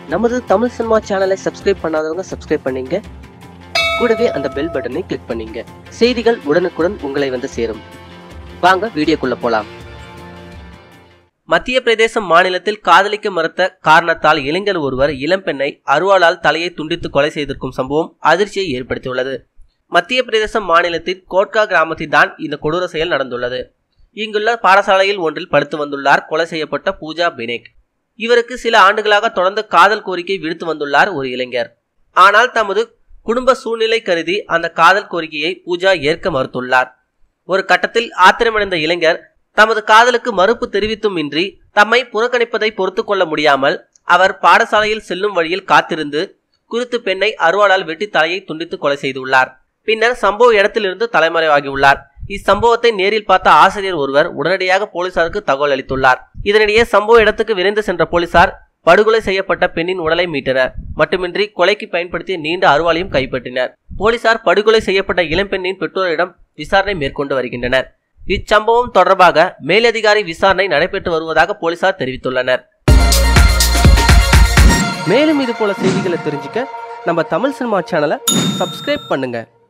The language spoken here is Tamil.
நமது தமிழ் சினிமா சேனலை சப்ஸ்கிரைப் பண்ணாதவங்க சப்ஸ்கிரைப் பண்ணீங்க கூடவே அந்த பெல் பட்டனை கிளிக் பண்ணீங்க செய்திகள் உடனுக்குடன் உங்களை வந்து சேரும் வாங்க வீடியோக்குள்ள போலாம் மத்திய பிரதேசம் மாநிலத்தில் காதலிக்க மறுத்த காரணத்தால் இளைஞர் ஒருவர் இளம்பெண்ணை அருவாளால் தலையை துண்டித்து கொலை செய்திருக்கும் சம்பவம் அதிர்ச்சியை ஏற்படுத்தியுள்ளது மத்திய பிரதேசம் மாநிலத்தின் கோட்கா கிராமத்தில் தான் இந்த கொடூர செயல் நடந்துள்ளது இங்குள்ள பாடசாலையில் ஒன்றில் படித்து வந்துள்ளார் கொலை செய்யப்பட்ட பூஜா பினேக் இவருக்கு சில ஆண்டுகளாக தொடர்ந்து காதல் கோரிக்கை விடுத்து வந்துள்ளார் ஒரு இளைஞர் ஆனால் தமது குடும்ப சூழ்நிலை கருதி அந்த காதல் கோரிக்கையை பூஜா ஏற்க மறுத்துள்ளார் ஒரு கட்டத்தில் ஆத்திரமடைந்த இளைஞர் தமது காதலுக்கு மறுப்பு தெரிவித்தும் இன்றி தம்மை புறக்கணிப்பதை பொறுத்து கொள்ள முடியாமல் அவர் பாடசாலையில் செல்லும் வழியில் காத்திருந்து குறித்து பெண்ணை அருவாளால் வெட்டி தலையை துண்டித்து கொலை செய்துள்ளார் பின்னர் சம்பவ இடத்திலிருந்து தலைமறைவாகியுள்ளார் இச்சம்பவத்தை நேரில் பார்த்த ஆசிரியர் ஒருவர் உடனடியாக போலீசாருக்கு தகவல் அளித்துள்ளார் இதனிடையே சம்பவ இடத்துக்கு விரைந்து சென்ற போலீசார் படுகொலை செய்யப்பட்ட பெண்ணின் உடலை மீட்டனர் மட்டுமின்றி கொலைக்கு பயன்படுத்திய நீண்ட அருவாளையும் கைப்பற்றினர் போலீசார் படுகொலை செய்யப்பட்ட இளம்பெண்ணின் பெற்றோரிடம் விசாரணை மேற்கொண்டு வருகின்றனர் இச்சம்பவம் தொடர்பாக மேலதிகாரி விசாரணை நடைபெற்று வருவதாக போலீசார் தெரிவித்துள்ளனர் மேலும் இது போல செய்திகளை தெரிஞ்சுக்க நம்ம தமிழ் சினிமா சேனலை சப்ஸ்கிரைப் பண்ணுங்க